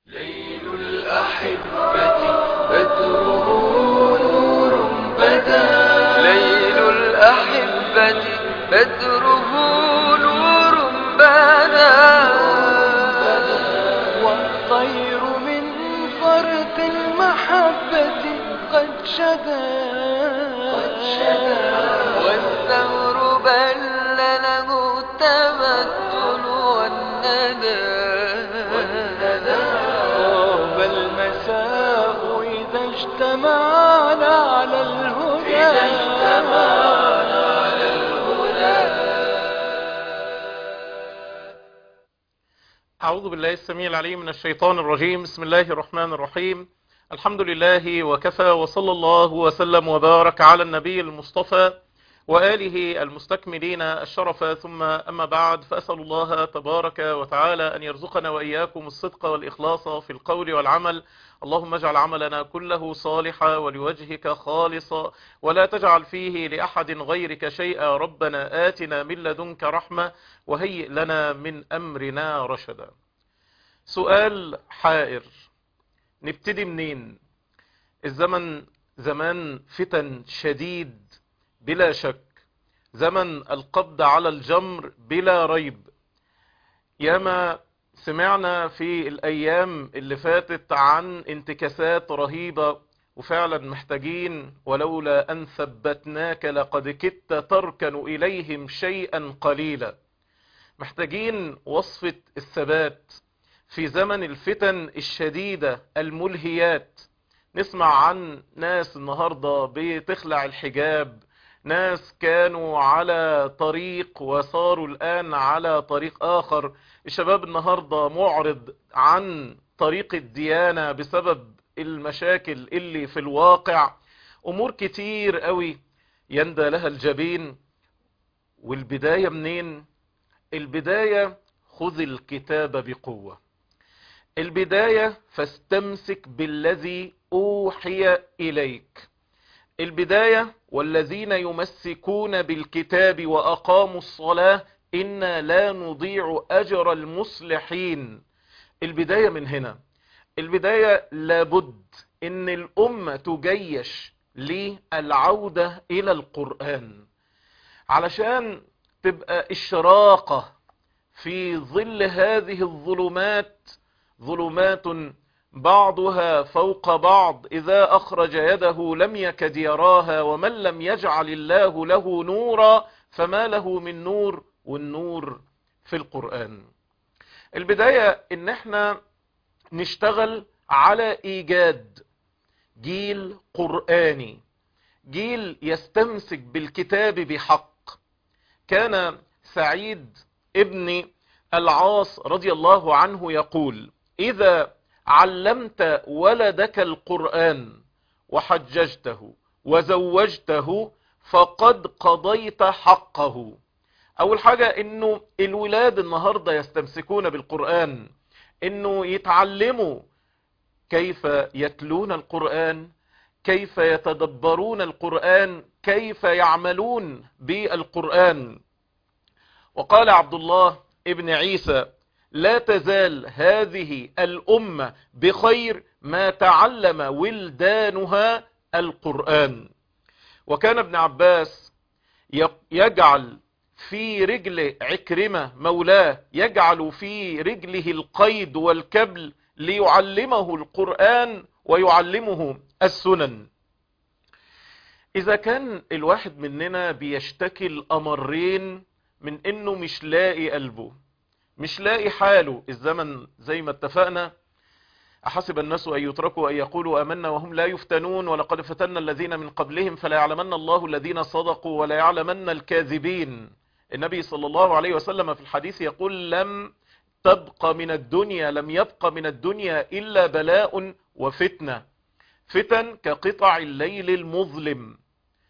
ليل الأحبة بدره نور بدا ليل الأحبة بدره نور بدا والطير من فرط المحبة قد شدا والثور بل له التبتل والندى طاب المساء إذا اجتمعنا على الهدى إذا اجتمعنا على الهدى أعوذ بالله السميع العليم من الشيطان الرجيم بسم الله الرحمن الرحيم الحمد لله وكفى وصلى الله وسلم وبارك على النبي المصطفى وآله المستكملين الشرف ثم أما بعد فأسأل الله تبارك وتعالى أن يرزقنا وإياكم الصدق والإخلاص في القول والعمل اللهم اجعل عملنا كله صالحا ولوجهك خالصا ولا تجعل فيه لأحد غيرك شيئا ربنا آتنا من لدنك رحمة وهيئ لنا من أمرنا رشدا سؤال حائر نبتدي منين الزمن زمان فتن شديد بلا شك زمن القبض على الجمر بلا ريب ياما سمعنا في الأيام اللي فاتت عن انتكاسات رهيبة وفعلا محتاجين ولولا أن ثبتناك لقد كدت تركن إليهم شيئا قليلا محتاجين وصفة الثبات في زمن الفتن الشديدة الملهيات نسمع عن ناس النهاردة بتخلع الحجاب ناس كانوا على طريق وصاروا الآن على طريق آخر الشباب النهاردة معرض عن طريق الديانة بسبب المشاكل اللي في الواقع أمور كتير قوي يندى لها الجبين والبداية منين البداية خذ الكتاب بقوة البداية فاستمسك بالذي أوحي إليك البداية والذين يمسكون بالكتاب وأقاموا الصلاة إنا لا نضيع أجر المصلحين البداية من هنا البداية لابد إن الأمة تجيش للعودة إلى القرآن علشان تبقى الشراقة في ظل هذه الظلمات ظلمات بعضها فوق بعض إذا أخرج يده لم يكد يراها ومن لم يجعل الله له نورا فما له من نور والنور في القرآن البداية ان احنا نشتغل على ايجاد جيل قرآني جيل يستمسك بالكتاب بحق كان سعيد ابن العاص رضي الله عنه يقول إذا علمت ولدك القرآن وحججته وزوجته فقد قضيت حقه أول حاجة إنه الولاد النهاردة يستمسكون بالقرآن إنه يتعلموا كيف يتلون القرآن كيف يتدبرون القرآن كيف يعملون بالقرآن وقال عبد الله ابن عيسى لا تزال هذه الأمة بخير ما تعلم ولدانها القرآن وكان ابن عباس يجعل في رجل عكرمة مولاه يجعل في رجله القيد والكبل ليعلمه القرآن ويعلمه السنن إذا كان الواحد مننا بيشتكي الأمرين من إنه مش لاقي قلبه مش لاقي حاله الزمن زي ما اتفقنا أحسب الناس أن يتركوا أن يقولوا أمنا وهم لا يفتنون ولقد فتنا الذين من قبلهم فلا يعلمن الله الذين صدقوا ولا يعلمن الكاذبين النبي صلى الله عليه وسلم في الحديث يقول لم تبقى من الدنيا لم يبقى من الدنيا إلا بلاء وفتنة فتن كقطع الليل المظلم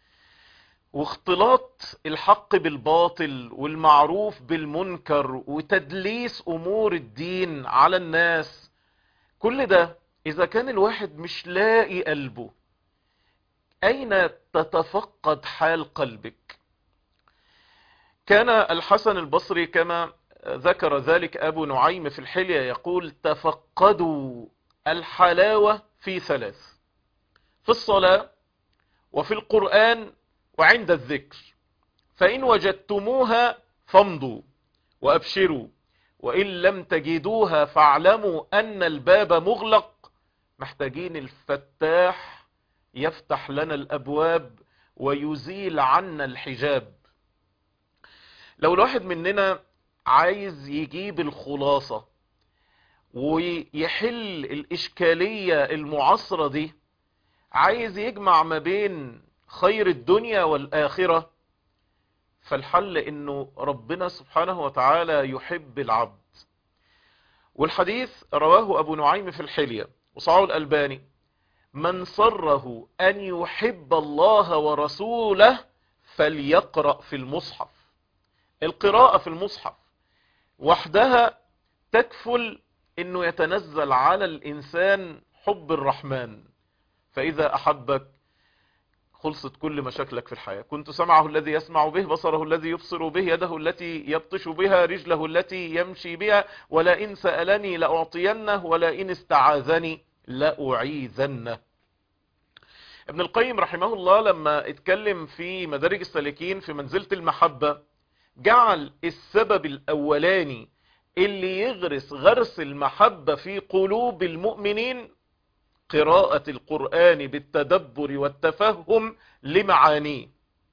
واختلاط الحق بالباطل والمعروف بالمنكر وتدليس امور الدين على الناس كل ده اذا كان الواحد مش لاقي قلبه اين تتفقد حال قلبك كان الحسن البصري كما ذكر ذلك أبو نعيم في الحلية يقول تفقدوا الحلاوة في ثلاث في الصلاة وفي القرآن وعند الذكر فإن وجدتموها فامضوا وأبشروا وإن لم تجدوها فاعلموا أن الباب مغلق محتاجين الفتاح يفتح لنا الأبواب ويزيل عنا الحجاب لو الواحد مننا عايز يجيب الخلاصة ويحل الإشكالية المعاصرة دي عايز يجمع ما بين خير الدنيا والآخرة فالحل انه ربنا سبحانه وتعالى يحب العبد والحديث رواه ابو نعيم في الحلية وصعه الألباني من صره ان يحب الله ورسوله فليقرأ في المصحف القراءة في المصحف وحدها تكفل انه يتنزل على الانسان حب الرحمن فاذا احبك خلصت كل مشاكلك في الحياة كنت سمعه الذي يسمع به بصره الذي يبصر به يده التي يبطش بها رجله التي يمشي بها ولئن سألني لأعطينه ولئن استعاذني لأعيذنه ابن القيم رحمه الله لما اتكلم في مدارج السالكين في منزلة المحبة جعل السبب الأولاني اللي يغرس غرس المحبة في قلوب المؤمنين قراءة القرآن بالتدبر والتفهم لمعانيه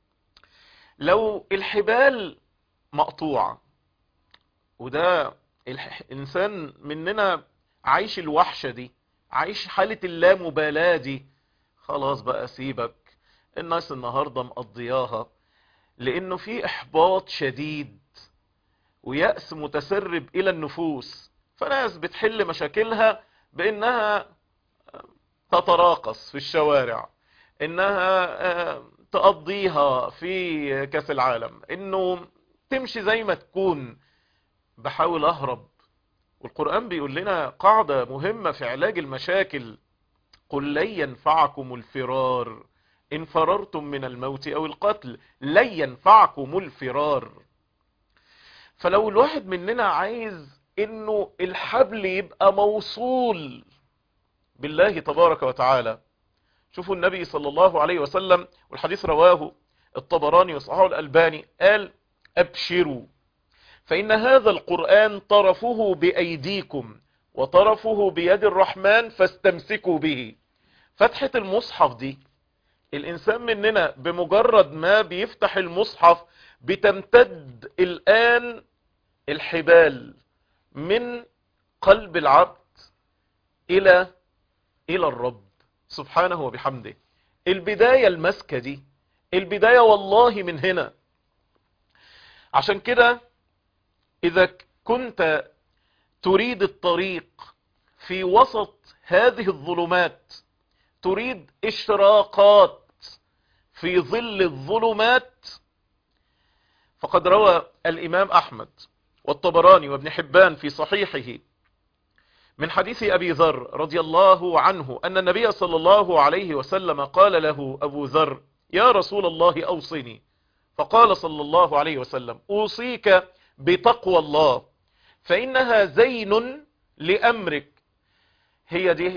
لو الحبال مقطوعة وده الإنسان مننا عايش الوحشة دي عايش حالة اللامبالاة دي خلاص بقى سيبك الناس النهاردة مقضياها لأنه في إحباط شديد ويأس متسرب إلى النفوس فناس بتحل مشاكلها بأنها تتراقص في الشوارع انها تقضيها في كاس العالم انه تمشي زي ما تكون بحاول اهرب والقرآن بيقول لنا قاعدة مهمة في علاج المشاكل قل لن ينفعكم الفرار ان فررتم من الموت او القتل لن ينفعكم الفرار فلو الواحد مننا عايز انه الحبل يبقى موصول بالله تبارك وتعالى شوفوا النبي صلى الله عليه وسلم والحديث رواه الطبراني وصححه الألباني قال أبشروا فإن هذا القرآن طرفه بأيديكم وطرفه بيد الرحمن فاستمسكوا به فتحة المصحف دي الإنسان مننا بمجرد ما بيفتح المصحف بتمتد الآن الحبال من قلب العبد إلى الى الرب سبحانه وبحمده البداية المسكة دي البداية والله من هنا عشان كده اذا كنت تريد الطريق في وسط هذه الظلمات تريد اشراقات في ظل الظلمات فقد روى الامام احمد والطبراني وابن حبان في صحيحه من حديث أبي ذر رضي الله عنه أن النبي صلى الله عليه وسلم قال له أبو ذر يا رسول الله أوصني فقال صلى الله عليه وسلم أوصيك بتقوى الله فإنها زين لأمرك هي دي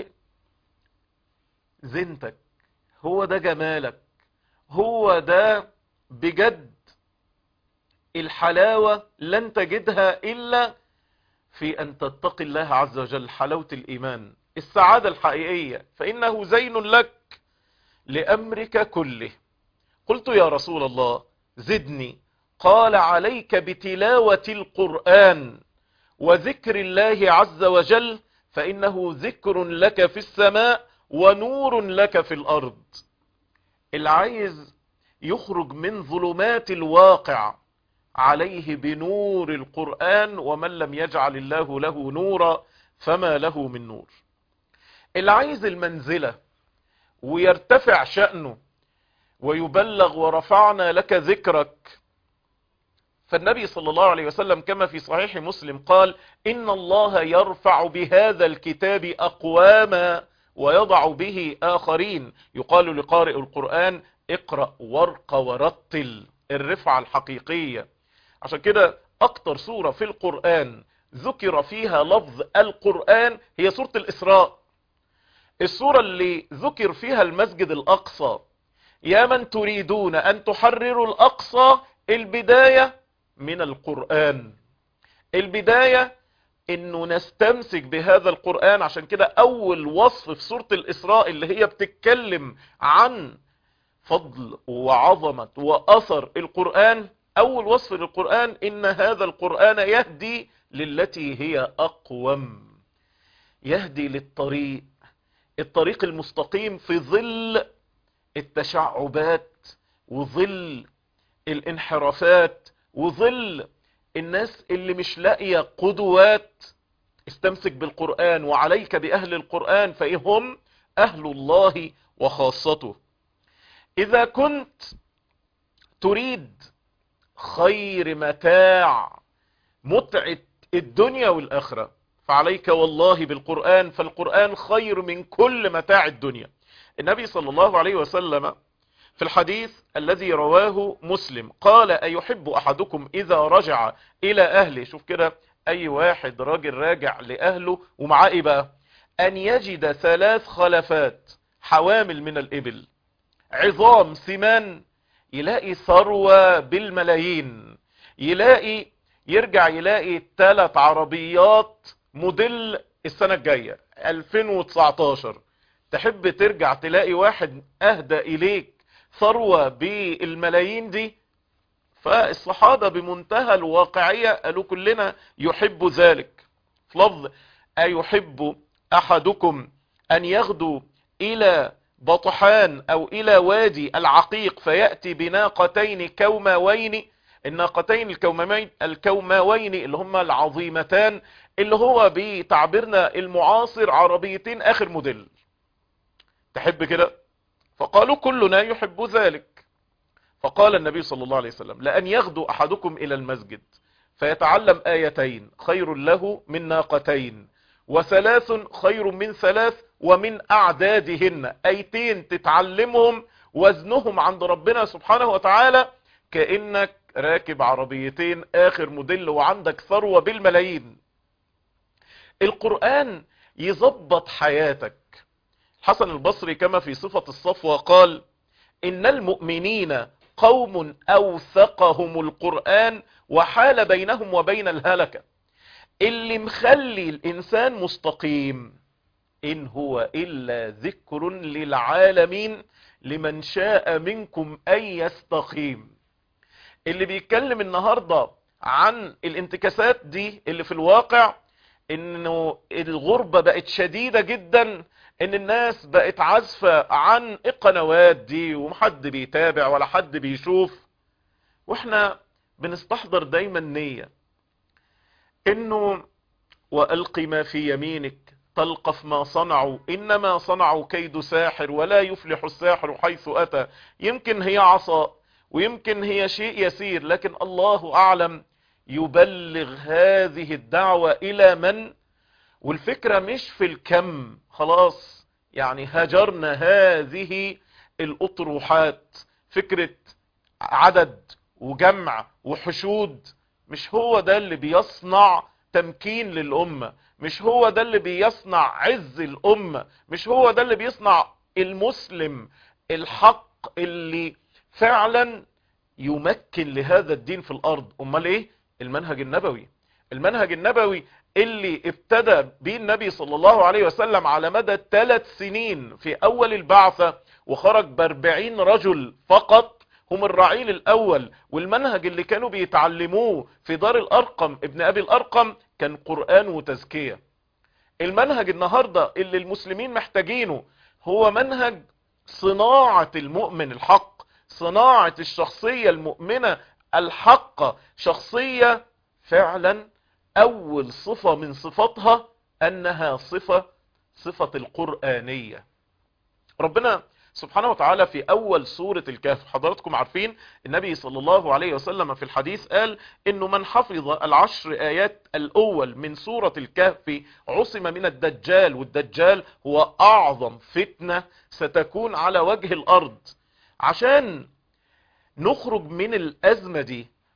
زينتك هو ده جمالك هو ده بجد الحلاوة لن تجدها إلا في أن تتقي الله عز وجل حلاوة الإيمان السعادة الحقيقية فإنه زين لك لأمرك كله قلت يا رسول الله زدني قال عليك بتلاوة القرآن وذكر الله عز وجل فإنه ذكر لك في السماء ونور لك في الأرض العايز يخرج من ظلمات الواقع عليه بنور القرآن ومن لم يجعل الله له نورا فما له من نور اللي عايز المنزلة ويرتفع شأنه ويبلغ ورفعنا لك ذكرك فالنبي صلى الله عليه وسلم كما في صحيح مسلم قال إن الله يرفع بهذا الكتاب أقواما ويضع به آخرين يقال لقارئ القرآن اقرأ وارق ورتل الرفعة الحقيقية عشان كده اكتر سورة في القرآن ذكر فيها لفظ القرآن هي سورة الاسراء السورة اللي ذكر فيها المسجد الاقصى يا من تريدون ان تحرروا الاقصى البداية من القرآن البداية انه نستمسك بهذا القرآن عشان كده اول وصف في سورة الاسراء اللي هي بتتكلم عن فضل وعظمة واثر القرآن اول وصف للقرآن ان هذا القرآن يهدي للتي هي اقوم يهدي للطريق الطريق المستقيم في ظل التشعبات وظل الانحرافات وظل الناس اللي مش لاقية قدوات استمسك بالقرآن وعليك بأهل القرآن فإهم أهل الله وخاصته إذا كنت تريد خير متاع متعة الدنيا والآخرة فعليك والله بالقرآن فالقرآن خير من كل متاع الدنيا النبي صلى الله عليه وسلم في الحديث الذي رواه مسلم قال أيحب أحدكم إذا رجع إلى أهله شوف كده أي واحد راجل راجع لأهله ومعاه إيه بقى أن يجد ثلاث خلفات حوامل من الإبل عظام سمان يلاقي ثروة بالملايين يلاقي يرجع يلاقي ثلاث عربيات موديل السنة الجاية 2019 تحب ترجع تلاقي واحد أهدى إليك ثروة بالملايين دي فالصحابة بمنتهى الواقعية قالوا كلنا يحب ذلك في لفظ أيحب أحدكم أن يغدو إلى بطحان أو إلى وادي العقيق فيأتي بناقتين كوماوين الناقتين الكوماوين, الكوماوين اللي هما العظيمتان اللي هو بتعبيرنا المعاصر عربيتين آخر موديل تحب كده فقالوا كلنا يحب ذلك فقال النبي صلى الله عليه وسلم لأن يغدو أحدكم إلى المسجد فيتعلم آيتين خير له من ناقتين وثلاث خير من ثلاث ومن أعدادهن أيتين تتعلمهم وزنهم عند ربنا سبحانه وتعالى كأنك راكب عربيتين آخر موديل وعندك ثروة بالملايين القرآن يظبط حياتك حسن البصري كما في صفة الصفوة قال إن المؤمنين قوم أوثقهم القرآن وحال بينهم وبين الهلكة اللي مخلي الإنسان مستقيم إن هو إلا ذكر للعالمين لمن شاء منكم أن يستقيم اللي بيتكلم النهاردة عن الانتكاسات دي اللي في الواقع انه الغربة بقت شديدة جدا ان الناس بقت عازفة عن القنوات دي ومحد بيتابع ولا حد بيشوف واحنا بنستحضر دايما نية انه والق ما في يمينك تلقف ما صنعوا انما صنعوا كيد ساحر ولا يفلح الساحر حيث اتى يمكن هي عصا ويمكن هي شيء يسير لكن الله اعلم يبلغ هذه الدعوة الى من والفكرة مش في الكم خلاص يعني هجرنا هذه الاطروحات فكرة عدد وجمع وحشود مش هو ده اللي بيصنع تمكين للأمة مش هو ده اللي بيصنع عز الأمة مش هو ده اللي بيصنع المسلم الحق اللي فعلا يمكن لهذا الدين في الأرض أمال إيه المنهج النبوي المنهج النبوي اللي ابتدى به النبي صلى الله عليه وسلم على مدى ثلاث سنين في أول البعثة وخرج باربعين رجل فقط هم الرعيل الأول والمنهج اللي كانوا بيتعلموه في دار الأرقم ابن أبي الأرقم كان قرآن وتزكية المنهج النهاردة اللي المسلمين محتاجينه هو منهج صناعة المؤمن الحق صناعة الشخصية المؤمنة الحق شخصية فعلا أول صفة من صفاتها أنها صفة صفة القرآنية ربنا سبحانه وتعالى في أول سورة الكهف حضراتكم عارفين النبي صلى الله عليه وسلم في الحديث قال إنه من حفظ العشر آيات الأول من سورة الكهف عصم من الدجال والدجال هو أعظم فتنة ستكون على وجه الأرض عشان نخرج من الأزمة دي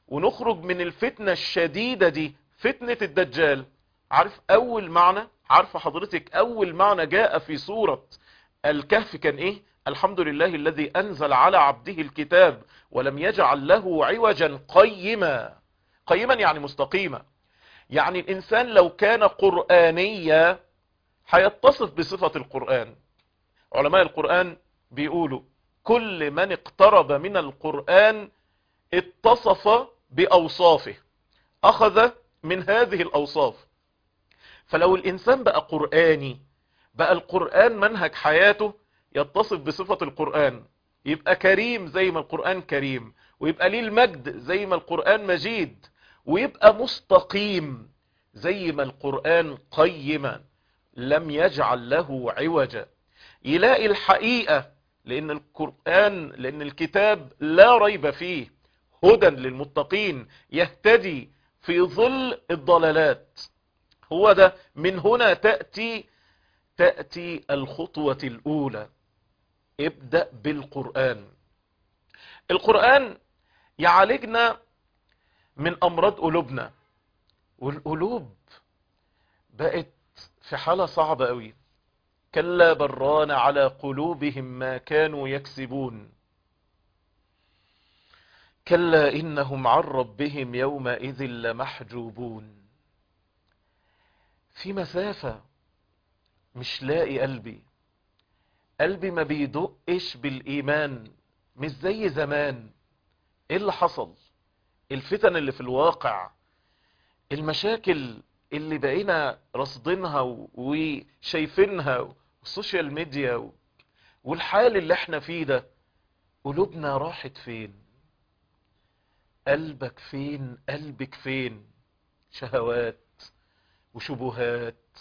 ونخرج من الفتنة الشديدة دي فتنة الدجال عارف اول معنى عارفه حضرتك اول معنى جاء في سورة الكهف كان ايه الحمد لله الذي انزل على عبده الكتاب ولم يجعل له عوجا قيما قيما يعني مستقيما يعني الانسان لو كان قرآنيا هيتصف بصفة القرآن علماء القرآن بيقولوا كل من اقترب من القرآن اتصف بأوصافه أخذ من هذه الأوصاف فلو الإنسان بقى قرآني بقى القرآن منهج حياته يتصف بصفة القرآن يبقى كريم زي ما القرآن كريم ويبقى ليه المجد زي ما القرآن مجيد ويبقى مستقيم زي ما القرآن قيما لم يجعل له عوجا يلاقي الحقيقة لأن القرآن لأن الكتاب لا ريب فيه هدى للمتقين يهتدي في ظل الضلالات هو ده من هنا تأتي تأتي الخطوة الأولى ابدأ بالقرآن القرآن يعالجنا من أمراض قلوبنا والقلوب بقت في حالة صعبة قوي كلا بران على قلوبهم ما كانوا يكسبون كلا إنهم عن ربهم يومئذ لمحجوبون في مسافة مش لاقي قلبي قلبي ما بيدقش بالإيمان مش زي زمان ايه اللي حصل الفتن اللي في الواقع المشاكل اللي بقينا رصدينها وشايفينها والسوشيال ميديا والحال اللي احنا فيه ده قلوبنا راحت فين قلبك فين قلبك فين شهوات وشبهات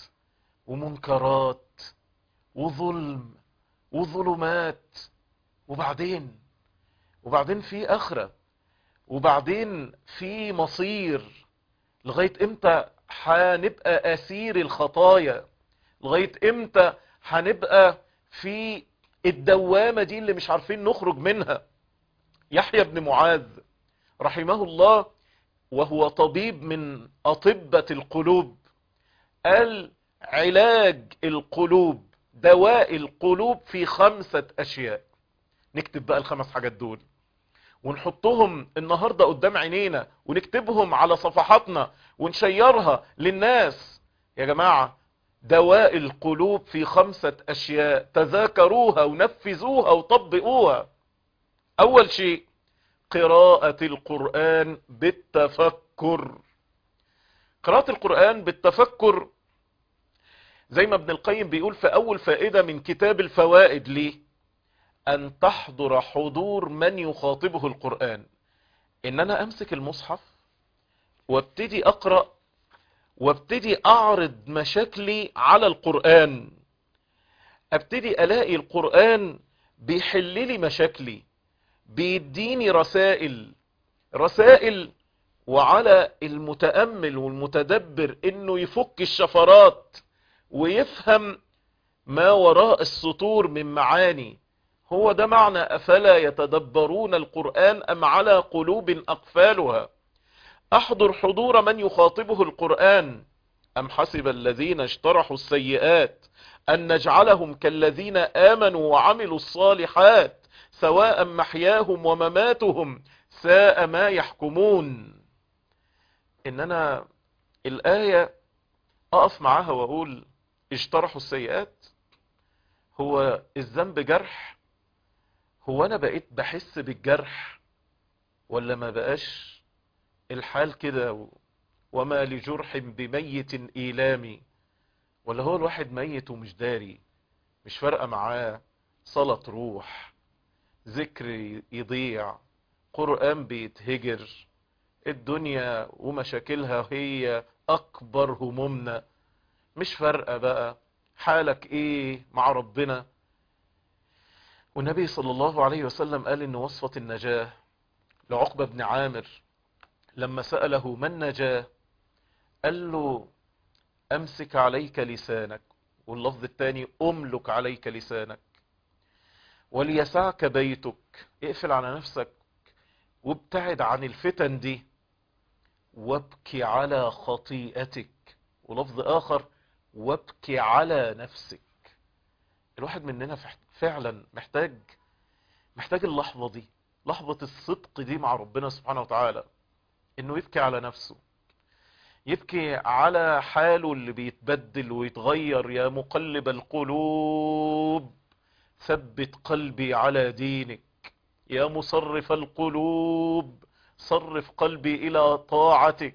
ومنكرات وظلم وظلمات وبعدين وبعدين في اخرة وبعدين في مصير لغاية امتى هنبقى اسير الخطايا لغاية امتى هنبقى في الدوامة دي اللي مش عارفين نخرج منها يحيى بن معاذ رحمه الله وهو طبيب من أطبة القلوب قال علاج القلوب دواء القلوب في خمسة أشياء نكتب بقى الخمس حاجات دول ونحطهم النهاردة قدام عينينا ونكتبهم على صفحاتنا ونشيرها للناس يا جماعة دواء القلوب في خمسة أشياء تذاكروها ونفذوها وطبقوها أول شيء قراءة القرآن بالتفكر قراءة القرآن بالتفكر زي ما ابن القيم بيقول في أول فائدة من كتاب الفوائد ليه أن تحضر حضور من يخاطبه القرآن إن أنا أمسك المصحف وابتدي أقرأ وابتدي أعرض مشاكلي على القرآن ابتدي ألاقي القرآن بيحل لي مشاكلي بيديني رسائل رسائل وعلى المتأمل والمتدبر انه يفك الشفرات ويفهم ما وراء السطور من معاني هو ده معنى أفلا يتدبرون القرآن أم على قلوب أقفالها أحضر حضور من يخاطبه القرآن أم حسب الذين اشترحوا السيئات أن نجعلهم كالذين آمنوا وعملوا الصالحات سواء محياهم ومماتهم ساء ما يحكمون إن أنا الآية أقف معاها وأقول اشترحوا السيئات هو الذنب جرح هو أنا بقيت بحس بالجرح ولا ما بقاش الحال كده وما لجرح بميت إيلامي ولا هو الواحد ميت ومش داري مش فارقة معاه صلاة روح ذكر يضيع قرآن بيتهجر الدنيا ومشاكلها هي أكبر همومنا مش فارقة بقى حالك ايه مع ربنا والنبي صلى الله عليه وسلم قال ان وصفة النجاة لعقبة بن عامر لما سأله من نجاه قال له امسك عليك لسانك واللفظ الثاني املك عليك لسانك وليسعك بيتك اقفل على نفسك وابتعد عن الفتن دي وابكي على خطيئتك ولفظ آخر وابكي على نفسك الواحد مننا فعلا محتاج محتاج اللحظة دي لحظة الصدق دي مع ربنا سبحانه وتعالى انه يبكي على نفسه يبكي على حاله اللي بيتبدل ويتغير يا مقلب القلوب ثبت قلبي على دينك يا مصرف القلوب صرف قلبي الى طاعتك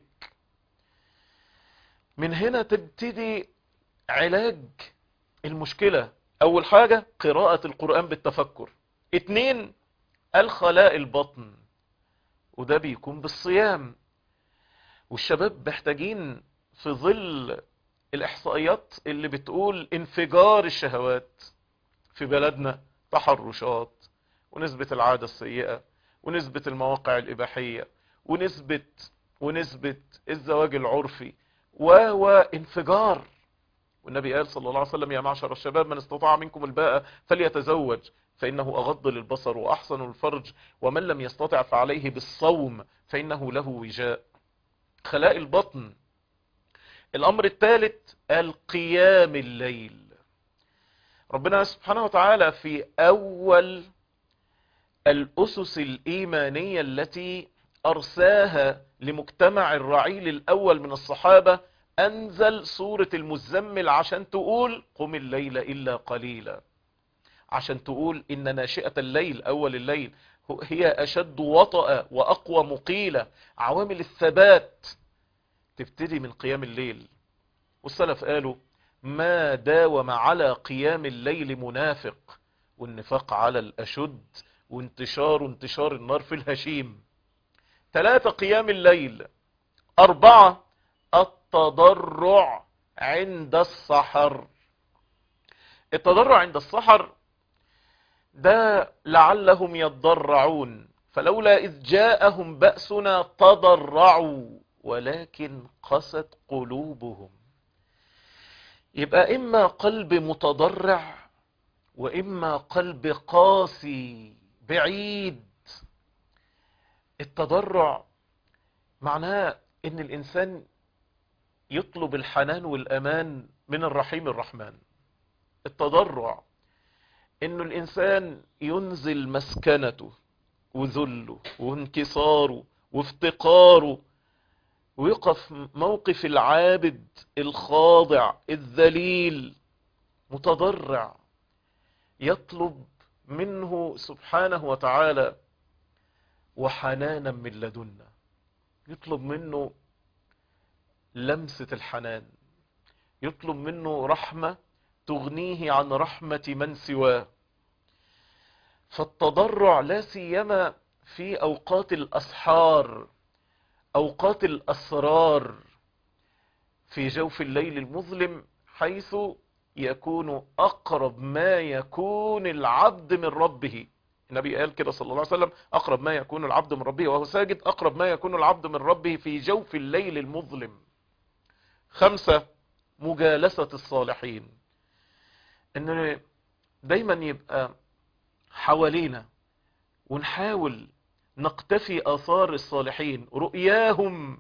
من هنا تبتدي علاج المشكلة اول حاجة قراءة القرآن بالتفكر اتنين الخلاء البطن وده بيكون بالصيام والشباب محتاجين في ظل الاحصائيات اللي بتقول انفجار الشهوات في بلدنا تحرشات ونسبة العادة السيئة ونسبة المواقع الإباحية ونسبة ونسبة الزواج العرفي وانفجار والنبي قال صلى الله عليه وسلم يا معشر الشباب من استطاع منكم الباء فليتزوج فإنه أغض للبصر وأحسن الفرج ومن لم يستطع فعليه بالصوم فإنه له وجاء خلاء البطن الأمر الثالث القيام الليل ربنا سبحانه وتعالى في أول الأسس الإيمانية التي أرساها لمجتمع الرعيل الأول من الصحابة أنزل سورة المزمل عشان تقول قم الليل إلا قليلا عشان تقول إن ناشئة الليل أول الليل هي أشد وطأ وأقوى مقيلة عوامل الثبات تبتدي من قيام الليل والسلف قالوا ما داوم على قيام الليل منافق والنفاق على الأشد وانتشار انتشار النار في الهشيم ثلاثة قيام الليل أربعة التضرع عند السحر التضرع عند السحر ده لعلهم يتضرعون فلولا إذ جاءهم بأسنا تضرعوا ولكن قست قلوبهم يبقى إما قلب متضرع وإما قلب قاسي بعيد التضرع معناه ان الانسان يطلب الحنان والامان من الرحيم الرحمن التضرع انه الانسان ينزل مسكنته وذله وانكساره وافتقاره ويقف موقف العابد الخاضع الذليل متضرع يطلب منه سبحانه وتعالى وحنانا من لدنا يطلب منه لمسة الحنان يطلب منه رحمة تغنيه عن رحمة من سواه فالتضرع لا سيما في أوقات الأسحار أوقات الأسرار في جوف الليل المظلم حيث يكون أقرب ما يكون العبد من ربه النبي قال كده صلى الله عليه وسلم أقرب ما يكون العبد من ربه وهو ساجد أقرب ما يكون العبد من ربه في جوف الليل المظلم خمسة مجالسة الصالحين ان دايما يبقى حوالينا ونحاول نقتفي آثار الصالحين رؤياهم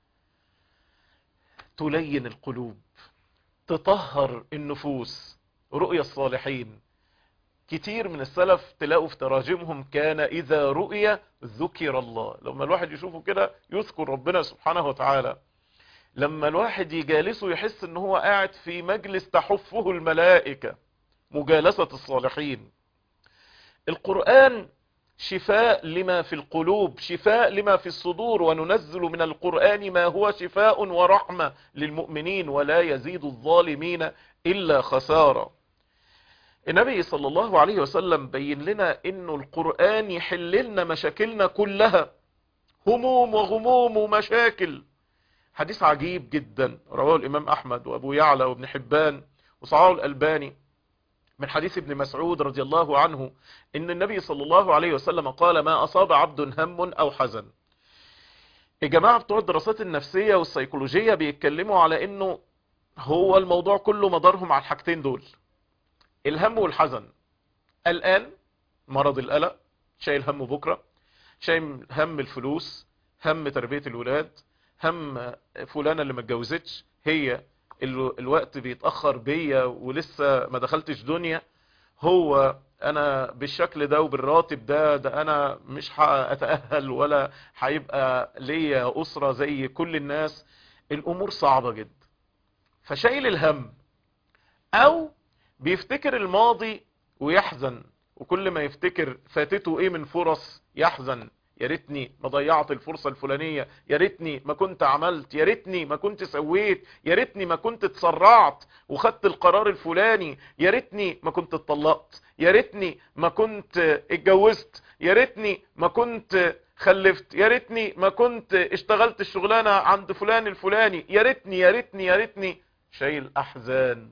تلين القلوب تطهر النفوس رؤيا الصالحين كتير من السلف تلاقوا في تراجمهم كان إذا رؤيا ذكر الله لما الواحد يشوفه كده يذكر ربنا سبحانه وتعالى لما الواحد يجالسه يحس ان هو قاعد في مجلس تحفه الملائكة مجالسة الصالحين القرآن شفاء لما في القلوب شفاء لما في الصدور وننزل من القرآن ما هو شفاء ورحمة للمؤمنين ولا يزيد الظالمين إلا خسارة النبي صلى الله عليه وسلم بين لنا انه القرآن يحل لنا مشاكلنا كلها هموم وغموم ومشاكل حديث عجيب جدا رواه الامام احمد وابو يعلى وابن حبان وصعاه الالباني من حديث ابن مسعود رضي الله عنه ان النبي صلى الله عليه وسلم قال ما اصاب عبد هم او حزن الجماعة بتوع الدراسات النفسية والسيكولوجية بيتكلموا على انه هو الموضوع كله مدارهم على الحاجتين دول الهم والحزن الآن مرض القلق شايل هم بكرة شايل هم الفلوس هم تربية الولاد هم فلانة اللي ما اتجوزتش هي ال- الوقت بيتأخر بيا ولسه ما دخلتش دنيا هو انا بالشكل ده وبالراتب ده ده انا مش هأتأهل ولا هيبقى ليا اسرة زي كل الناس الامور صعبة جدا فشايل الهم او بيفتكر الماضي ويحزن وكل ما يفتكر فاتته ايه من فرص يحزن يا ريتني ما ضيعت الفرصة الفلانية يا ريتني ما كنت عملت يا ريتني ما كنت سويت يا ريتني ما كنت اتسرعت وخدت القرار الفلاني يا ريتني ما كنت اتطلقت يا ريتني ما كنت اتجوزت يا ريتني ما كنت خلفت يا ريتني ما كنت اشتغلت الشغلانة عند فلان الفلاني يا ريتني يا ريتني يا ريتني شايل احزان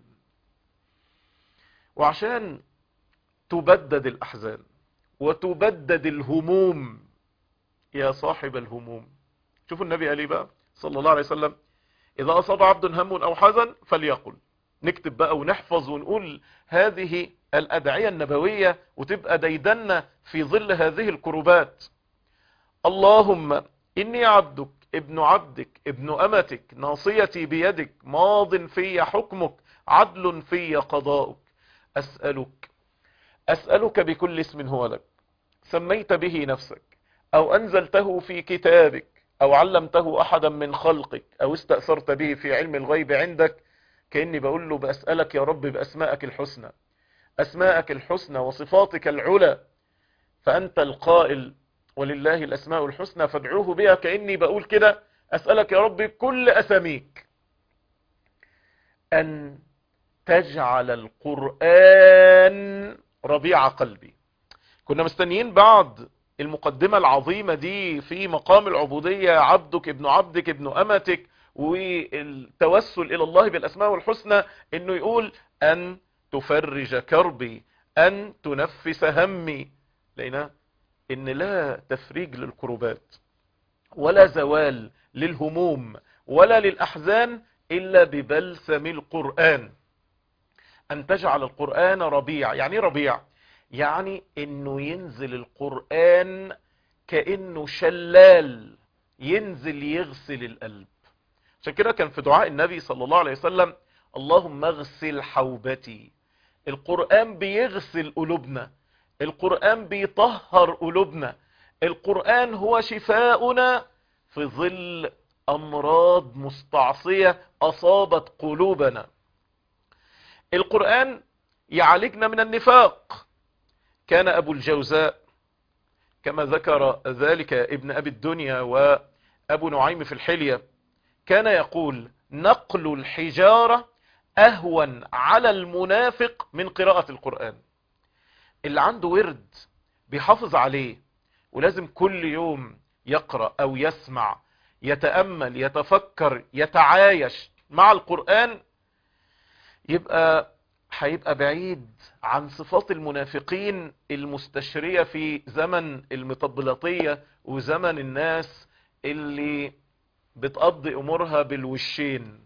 وعشان تبدد الاحزان وتبدد الهموم يا صاحب الهموم شوفوا النبي قال ايه بقى صلى الله عليه وسلم اذا اصاب عبد هم او حزن فليقل نكتب بقى ونحفظ ونقول هذه الادعية النبوية وتبقى ديدنا في ظل هذه الكربات اللهم اني عبدك ابن عبدك ابن امتك ناصيتي بيدك ماض في حكمك عدل في قضاؤك اسألك اسألك بكل اسم هو لك سميت به نفسك او انزلته في كتابك او علمته احدا من خلقك او استأثرت به في علم الغيب عندك كأني بقول له بأسألك يا رب بأسمائك الحسنى أسمائك الحسنى وصفاتك العلى فأنت القائل ولله الأسماء الحسنى فادعوه بها كأني بقول كده أسألك يا رب كل أساميك أن تجعل القرآن ربيع قلبي كنا مستنيين بعد المقدمة العظيمة دي في مقام العبودية عبدك ابن عبدك ابن أمتك والتوسل إلى الله بالأسماء والحسنى إنه يقول أن تفرج كربي أن تنفس همي لقينا إن لا تفريج للكروبات ولا زوال للهموم ولا للأحزان إلا ببلسم القرآن أن تجعل القرآن ربيع يعني إيه ربيع يعني إنه ينزل القرآن كأنه شلال ينزل يغسل القلب عشان كده كان في دعاء النبي صلى الله عليه وسلم اللهم اغسل حوبتي القرآن بيغسل قلوبنا القرآن بيطهر قلوبنا القرآن هو شفاؤنا في ظل أمراض مستعصية أصابت قلوبنا القرآن يعالجنا من النفاق كان أبو الجوزاء كما ذكر ذلك ابن أبي الدنيا وأبو نعيم في الحلية كان يقول نقل الحجارة أهون على المنافق من قراءة القرآن اللي عنده ورد بيحافظ عليه ولازم كل يوم يقرأ أو يسمع يتأمل يتفكر يتعايش مع القرآن يبقى هيبقى بعيد عن صفات المنافقين المستشرية في زمن المطبلاتية وزمن الناس اللي بتقضي امورها بالوشين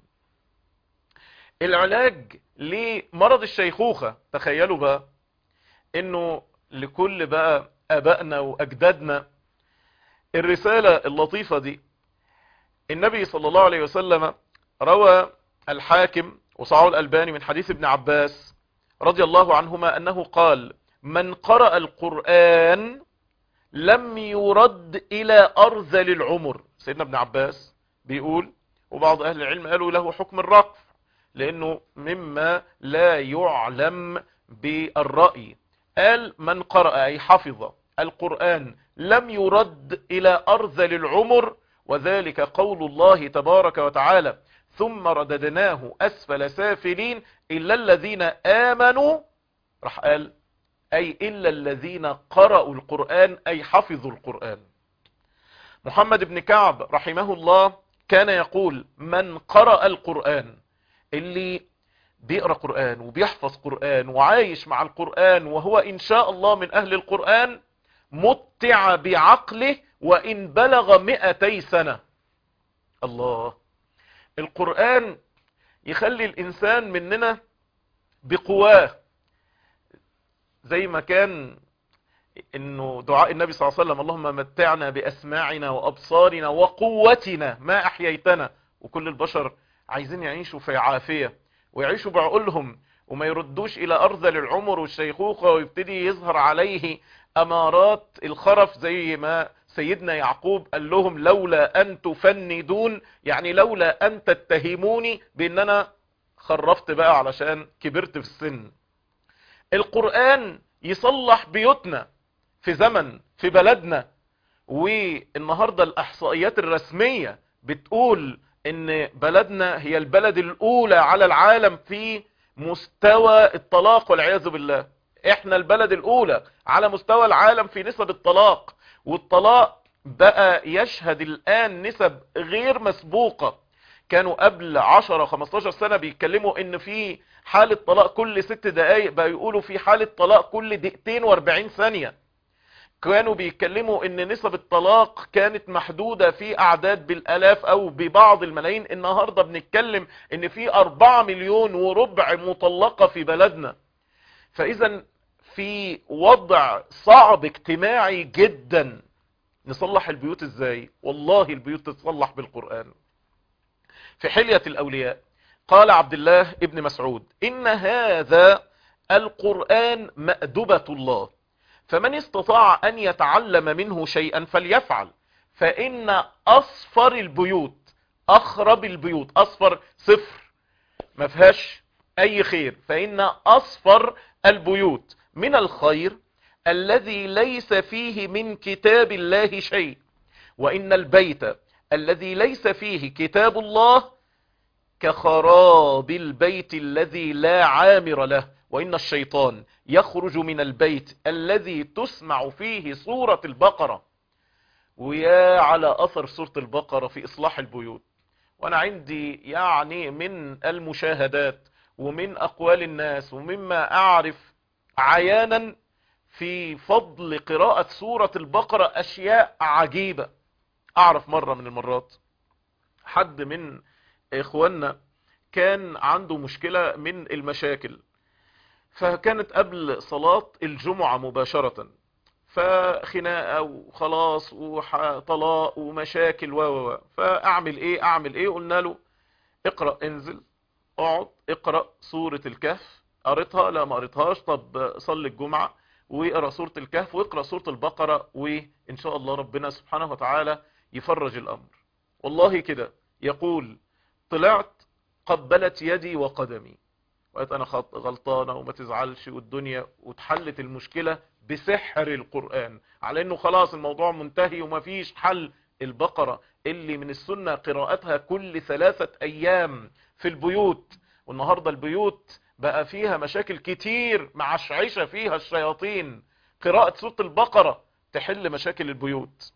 العلاج لمرض الشيخوخة تخيلوا بقى انه لكل بقى ابائنا واجدادنا الرسالة اللطيفة دي النبي صلى الله عليه وسلم روى الحاكم وصعه الألباني من حديث ابن عباس رضي الله عنهما أنه قال من قرأ القرآن لم يرد إلى أرذل العمر سيدنا ابن عباس بيقول وبعض أهل العلم قالوا له حكم الرقف لأنه مما لا يعلم بالرأي قال من قرأ أي حفظ القرآن لم يرد إلى أرذل العمر وذلك قول الله تبارك وتعالى ثم رددناه أسفل سافلين إلا الذين آمنوا راح قال أي إلا الذين قرأوا القرآن أي حفظوا القرآن محمد بن كعب رحمه الله كان يقول من قرأ القرآن اللي بيقرأ قرآن وبيحفظ قرآن وعايش مع القرآن وهو إن شاء الله من أهل القرآن متع بعقله وإن بلغ مئتي سنة الله القرآن يخلي الإنسان مننا بقواه زي ما كان انه دعاء النبي صلى الله عليه وسلم اللهم متعنا باسماعنا وابصارنا وقوتنا ما احييتنا وكل البشر عايزين يعيشوا في عافية ويعيشوا بعقولهم وما يردوش الى ارذل العمر والشيخوخة ويبتدي يظهر عليه امارات الخرف زي ما سيدنا يعقوب قال لهم لولا ان تفندون يعني لولا ان تتهموني بان انا خرفت بقى علشان كبرت في السن القرآن يصلح بيوتنا في زمن في بلدنا والنهاردة الاحصائيات الرسمية بتقول ان بلدنا هي البلد الاولى على العالم في مستوى الطلاق والعياذ بالله احنا البلد الاولى على مستوى العالم في نسب الطلاق والطلاق بقى يشهد الان نسب غير مسبوقة كانوا قبل 10 15 سنة بيتكلموا ان في حالة طلاق كل ست دقايق بقى يقولوا في حالة طلاق كل دقيقتين و40 ثانية كانوا بيتكلموا ان نسب الطلاق كانت محدودة في اعداد بالالاف او ببعض الملايين النهاردة بنتكلم ان في 4 مليون وربع مطلقة في بلدنا فاذا في وضع صعب اجتماعي جدا نصلح البيوت ازاي والله البيوت تتصلح بالقرآن في حلية الاولياء قال عبد الله ابن مسعود ان هذا القرآن مأدبة الله فمن استطاع ان يتعلم منه شيئا فليفعل فان اصفر البيوت اخرب البيوت اصفر صفر ما فيهاش اي خير فان اصفر البيوت من الخير الذي ليس فيه من كتاب الله شيء وان البيت الذي ليس فيه كتاب الله كخراب البيت الذي لا عامر له وإن الشيطان يخرج من البيت الذي تسمع فيه سورة البقرة ويا على أثر سورة البقرة في إصلاح البيوت وأنا عندي يعني من المشاهدات ومن أقوال الناس ومما أعرف عيانا في فضل قراءة سورة البقرة أشياء عجيبة أعرف مرة من المرات حد من إخواننا كان عنده مشكلة من المشاكل فكانت قبل صلاة الجمعة مباشرة فخناقة وخلاص وطلاق ومشاكل و و فاعمل ايه اعمل ايه قلنا له اقرأ انزل اقعد اقرأ سورة الكهف قريتها لا ما قريتهاش طب صلي الجمعة واقرأ سورة الكهف واقرأ سورة البقرة وان شاء الله ربنا سبحانه وتعالى يفرج الامر والله كده يقول طلعت قبلت يدي وقدمي وقالت انا غلطانة وما تزعلش والدنيا وتحلت المشكلة بسحر القرآن على انه خلاص الموضوع منتهي وما فيش حل البقرة اللي من السنة قراءتها كل ثلاثة ايام في البيوت والنهاردة البيوت بقى فيها مشاكل كتير مع شعيشة فيها الشياطين قراءة سورة البقرة تحل مشاكل البيوت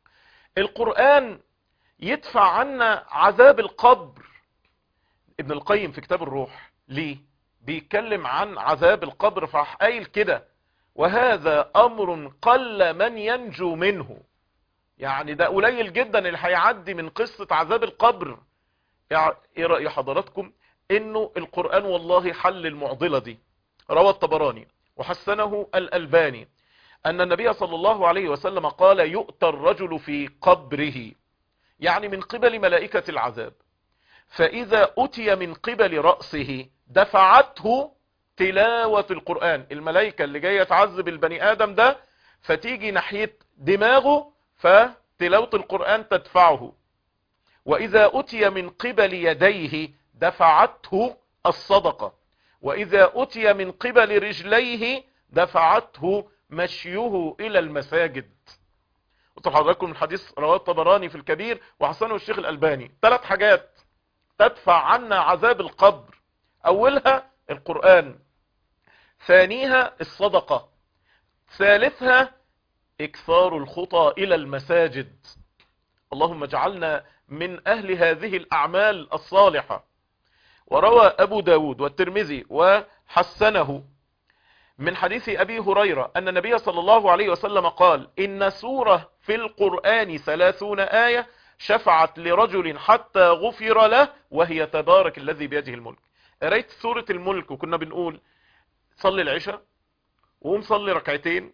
القرآن يدفع عنا عذاب القبر ابن القيم في كتاب الروح ليه بيتكلم عن عذاب القبر فراح قايل كده وهذا امر قل من ينجو منه يعني ده قليل جدا اللي هيعدي من قصة عذاب القبر يعني ايه رأي حضراتكم انه القرآن والله حل المعضلة دي روى الطبراني وحسنه الالباني ان النبي صلى الله عليه وسلم قال يؤتى الرجل في قبره يعني من قبل ملائكة العذاب فإذا أتي من قبل رأسه دفعته تلاوة القرآن الملائكة اللي جاية تعذب البني آدم ده فتيجي ناحية دماغه فتلاوة القرآن تدفعه وإذا أتي من قبل يديه دفعته الصدقة وإذا أتي من قبل رجليه دفعته مشيه إلى المساجد وطبعا حضراتكم من حديث رواه الطبراني في الكبير وحسنه الشيخ الألباني ثلاث حاجات تدفع عنا عذاب القبر اولها القرآن ثانيها الصدقة ثالثها اكثار الخطى الى المساجد اللهم اجعلنا من اهل هذه الاعمال الصالحة وروى ابو داود والترمذي وحسنه من حديث ابي هريرة ان النبي صلى الله عليه وسلم قال ان سورة في القرآن ثلاثون آية شفعت لرجل حتى غفر له وهي تبارك الذي بيده الملك قريت سورة الملك وكنا بنقول صلي العشاء وقوم صلي ركعتين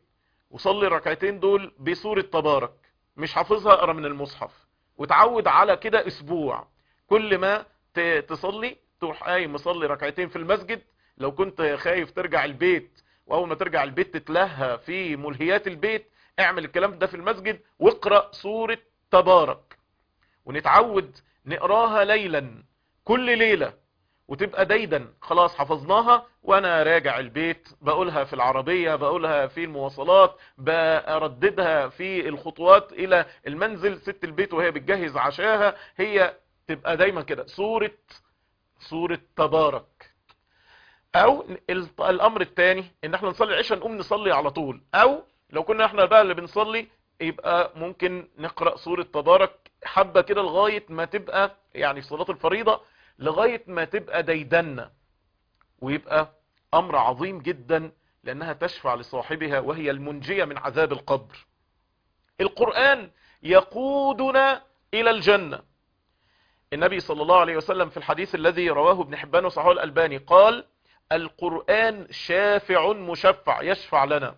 وصلي الركعتين دول بسورة تبارك مش حافظها اقرا من المصحف وتعود على كده اسبوع كل ما ت- تصلي تروح قايم مصلي ركعتين في المسجد لو كنت خايف ترجع البيت واول ما ترجع البيت تتلهى في ملهيات البيت اعمل الكلام ده في المسجد واقرا سورة تبارك ونتعود نقراها ليلا كل ليلة وتبقى دايدا خلاص حفظناها وانا راجع البيت بقولها في العربية بقولها في المواصلات برددها في الخطوات الى المنزل ست البيت وهي بتجهز عشاها هي تبقى دايما كده سورة سورة تبارك او ال- الامر الثاني ان احنا نصلي العشاء نقوم نصلي على طول او لو كنا احنا بقى اللي بنصلي يبقى ممكن نقرأ سورة تبارك حبة كده لغاية ما تبقى يعني في صلاة الفريضة لغاية ما تبقى ديدنة ويبقى امر عظيم جدا لانها تشفع لصاحبها وهي المنجية من عذاب القبر القرآن يقودنا الى الجنة النبي صلى الله عليه وسلم في الحديث الذي رواه ابن حبان وصححه الألباني قال القرآن شافع مشفع يشفع لنا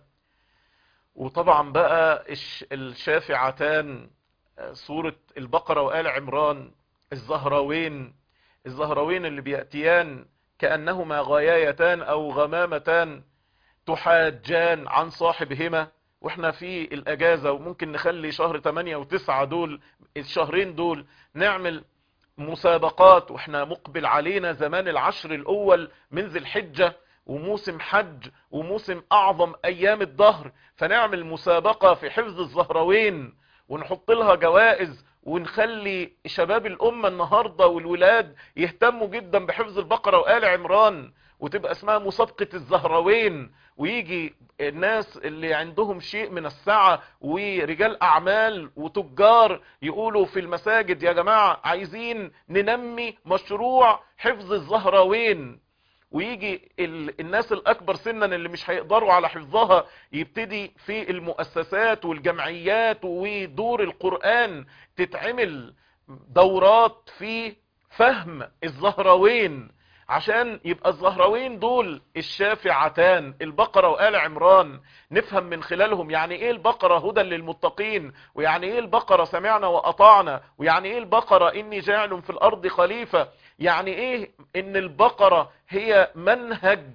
وطبعا بقى الش- الشافعتان آه، سورة البقرة وآل عمران الزهراوين الزهراوين اللي بيأتيان كأنهما غيايتان أو غمامتان تحاجان عن صاحبهما واحنا في الأجازة وممكن نخلي شهر 8 و9 دول الشهرين دول نعمل مسابقات واحنا مقبل علينا زمان العشر الاول من ذي الحجة وموسم حج وموسم اعظم ايام الدهر فنعمل مسابقة في حفظ الزهروين ونحط لها جوائز ونخلي شباب الامة النهاردة والولاد يهتموا جدا بحفظ البقرة وآل عمران وتبقى اسمها مسابقة الزهروين ويجي الناس اللي عندهم شيء من السعة ورجال اعمال وتجار يقولوا في المساجد يا جماعة عايزين ننمي مشروع حفظ الزهراوين ويجي ال- الناس الاكبر سنا اللي مش هيقدروا على حفظها يبتدي في المؤسسات والجمعيات ودور القرآن تتعمل دورات في فهم الزهراوين عشان يبقى الزهراوين دول الشافعتان البقرة وآل عمران نفهم من خلالهم يعني ايه البقرة هدى للمتقين ويعني ايه البقرة سمعنا وأطعنا ويعني ايه البقرة اني جاعل في الارض خليفة يعني ايه ان البقرة هي منهج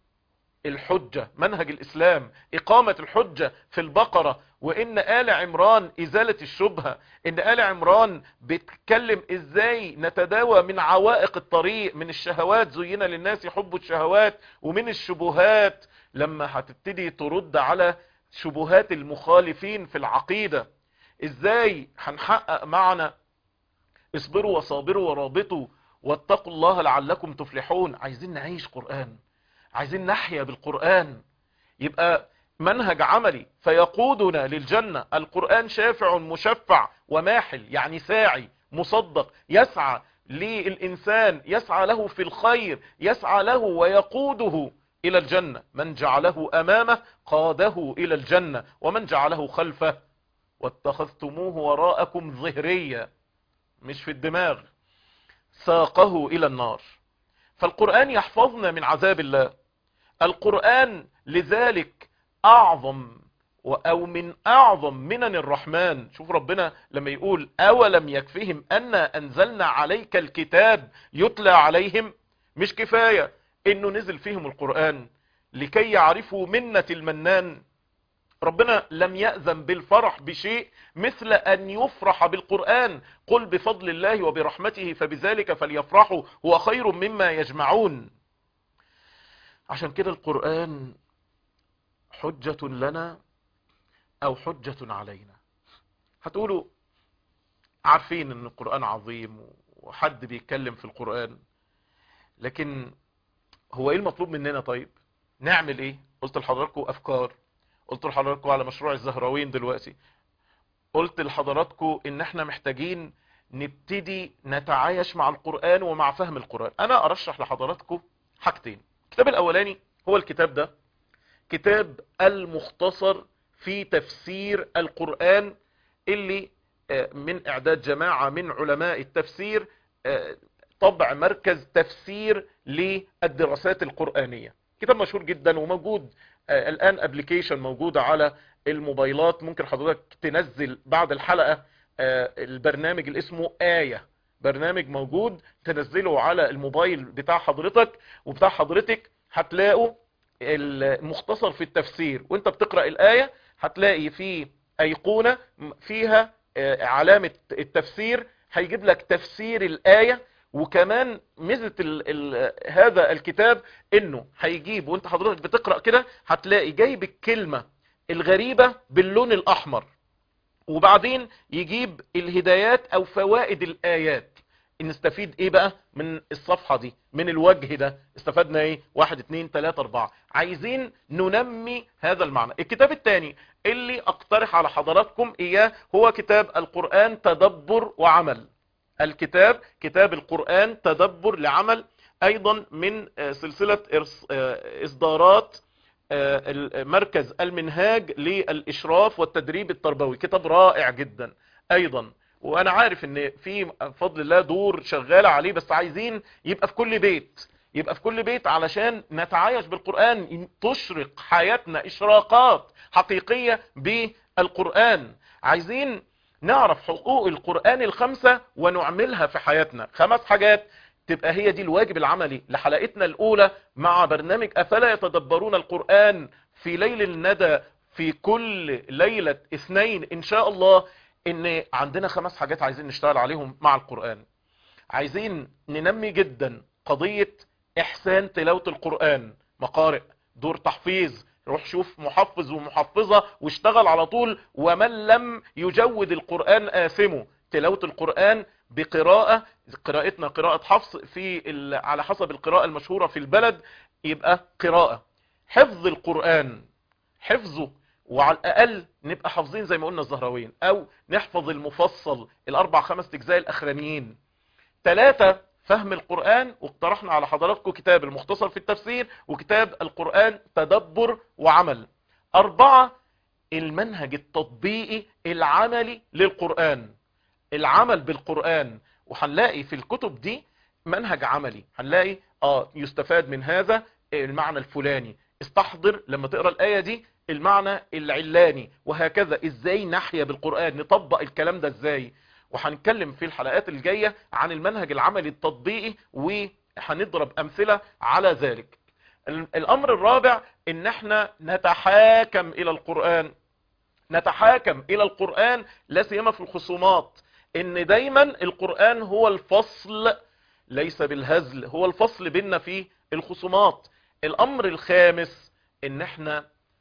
الحجة منهج الإسلام إقامة الحجة في البقرة وإن آل عمران إزالة الشبهة إن آل عمران بتتكلم إزاي نتداوى من عوائق الطريق من الشهوات زين للناس حب الشهوات ومن الشبهات لما هتبتدي ترد على شبهات المخالفين في العقيدة إزاي هنحقق معنا اصبروا وصابروا ورابطوا واتقوا الله لعلكم تفلحون عايزين نعيش قرآن عايزين نحيا بالقرآن يبقى منهج عملي فيقودنا للجنة القرآن شافع مشفع وماحل يعني ساعي مصدق يسعى للإنسان يسعى له في الخير يسعى له ويقوده إلى الجنة من جعله أمامه قاده إلى الجنة ومن جعله خلفه واتخذتموه وراءكم ظهريا مش في الدماغ ساقه إلى النار فالقرآن يحفظنا من عذاب الله القرآن لذلك أعظم و- أو من أعظم منن الرحمن شوف ربنا لما يقول أولم يكفهم أن أنزلنا عليك الكتاب يتلى عليهم مش كفاية إنه نزل فيهم القرآن لكي يعرفوا منة المنان ربنا لم يأذن بالفرح بشيء مثل أن يفرح بالقرآن قل بفضل الله وبرحمته فبذلك فليفرحوا هو خير مما يجمعون عشان كده القرآن حجة لنا أو حجة علينا هتقولوا عارفين ان القرآن عظيم وحد بيتكلم في القرآن لكن هو ايه المطلوب مننا طيب نعمل ايه قلت لحضراتكم افكار قلت لحضراتكم على مشروع الزهراوين دلوقتي قلت لحضراتكم ان احنا محتاجين نبتدي نتعايش مع القرآن ومع فهم القرآن انا ارشح لحضراتكم حاجتين الكتاب الاولاني هو الكتاب ده كتاب المختصر في تفسير القرآن اللي آه، من اعداد جماعة من علماء التفسير آه، طبع مركز تفسير للدراسات القرآنية كتاب مشهور جدا وموجود آه، الان ابلكيشن موجودة على الموبايلات ممكن حضرتك تنزل بعد الحلقة آه، البرنامج اللي اسمه آية برنامج موجود تنزله على الموبايل بتاع حضرتك وبتاع حضرتك هتلاقوا المختصر في التفسير وانت بتقرأ الآية هتلاقي في أيقونة فيها آه، علامة التفسير هيجيب لك تفسير الآية وكمان ميزة ال ال هذا الكتاب انه هيجيب وانت حضرتك بتقرأ كده هتلاقي جايب الكلمة الغريبة باللون الاحمر وبعدين يجيب الهدايات او فوائد الايات نستفيد ايه بقى من الصفحة دي من الوجه ده استفدنا ايه واحد اتنين تلاتة اربعة عايزين ننمي هذا المعنى الكتاب الثاني اللي اقترح على حضراتكم اياه هو كتاب القرآن تدبر وعمل الكتاب كتاب القرآن تدبر لعمل ايضا من آه، سلسلة إرس- آه، اصدارات آه، مركز المنهاج للإشراف والتدريب التربوي كتاب رائع جدا أيضا وأنا عارف إن في بفضل الله دور شغالة عليه بس عايزين يبقى في كل بيت يبقى في كل بيت علشان نتعايش بالقرآن تشرق حياتنا إشراقات حقيقية بالقرآن عايزين نعرف حقوق القرآن الخمسة ونعملها في حياتنا خمس حاجات تبقى هي دي الواجب العملي لحلقتنا الأولى مع برنامج أفلا يتدبرون القرآن في ليل الندى في كل ليلة اثنين إن شاء الله إن عندنا خمس حاجات عايزين نشتغل عليهم مع القرآن عايزين ننمي جدا قضية إحسان تلاوة القرآن مقارئ دور تحفيظ روح شوف محفظ ومحفظة واشتغل على طول ومن لم يجود القرآن آثمه تلاوة القرآن بقراءة قراءتنا قراءة حفص في ال... على حسب القراءة المشهورة في البلد يبقى قراءة حفظ القرآن حفظه وعلى الأقل نبقى حافظين زي ما قلنا الزهراوين أو نحفظ المفصل الأربع خمس أجزاء الأخرانيين ثلاثة فهم القرآن واقترحنا على حضراتكم كتاب المختصر في التفسير وكتاب القرآن تدبر وعمل أربعة المنهج التطبيقي العملي للقرآن العمل بالقرآن وهنلاقي في الكتب دي منهج عملي هنلاقي اه يستفاد من هذا المعنى الفلاني استحضر لما تقرأ الآية دي المعنى العلاني وهكذا ازاي نحيا بالقرآن نطبق الكلام ده ازاي وهنتكلم في الحلقات الجاية عن المنهج العملي التطبيقي وهنضرب امثلة على ذلك الامر الرابع ان احنا نتحاكم الى القرآن نتحاكم الى القرآن لا سيما في الخصومات ان دايما القرآن هو الفصل ليس بالهزل هو الفصل بيننا في الخصومات الامر الخامس ان احنا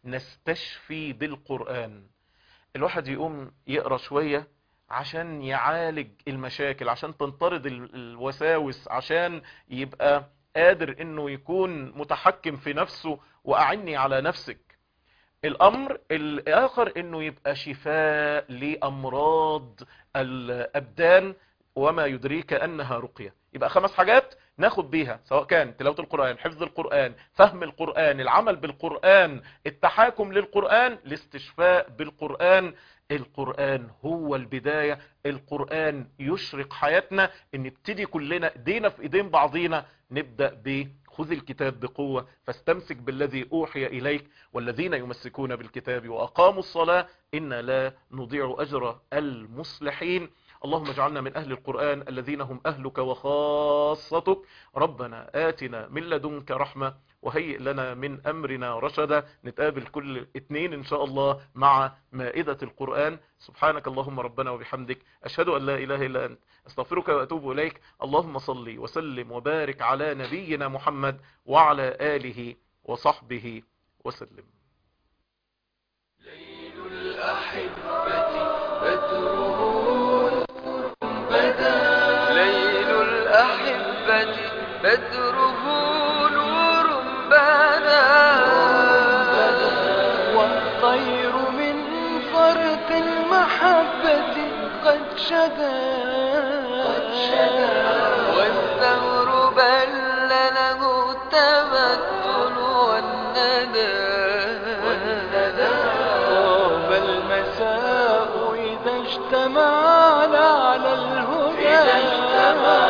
نستشفي بالقرآن الواحد يقوم يقرأ شوية عشان يعالج المشاكل عشان تنطرد ال- الوساوس عشان يبقى قادر انه يكون متحكم في نفسه واعني على نفسك الامر الاخر انه يبقى شفاء لامراض الابدان وما يدريك انها رقية يبقى خمس حاجات ناخد بيها سواء كان تلاوة القرآن حفظ القرآن فهم القرآن العمل بالقرآن التحاكم للقرآن الاستشفاء بالقرآن القرآن هو البداية القرآن يشرق حياتنا ان نبتدي كلنا ايدينا في ايدين بعضينا نبدأ ب خذ الكتاب بقوة فاستمسك بالذي أوحي إليك والذين يمسكون بالكتاب وأقاموا الصلاة إن لا نضيع أجر المصلحين اللهم اجعلنا من أهل القرآن الذين هم أهلك وخاصتك ربنا آتنا من لدنك رحمة وهيئ لنا من أمرنا رشدا نتقابل كل اتنين إن شاء الله مع مائدة القرآن سبحانك اللهم ربنا وبحمدك أشهد أن لا إله إلا أنت استغفرك وأتوب إليك اللهم صل وسلم وبارك على نبينا محمد وعلى آله وصحبه وسلم ليل الأحبة بدره بدا ليل الأحبة بدره نور بدا والطير من فرط المحبة قد شدا والثمر بل له التمثل والندى طاب المساء إذا اجتمعنا على الهدى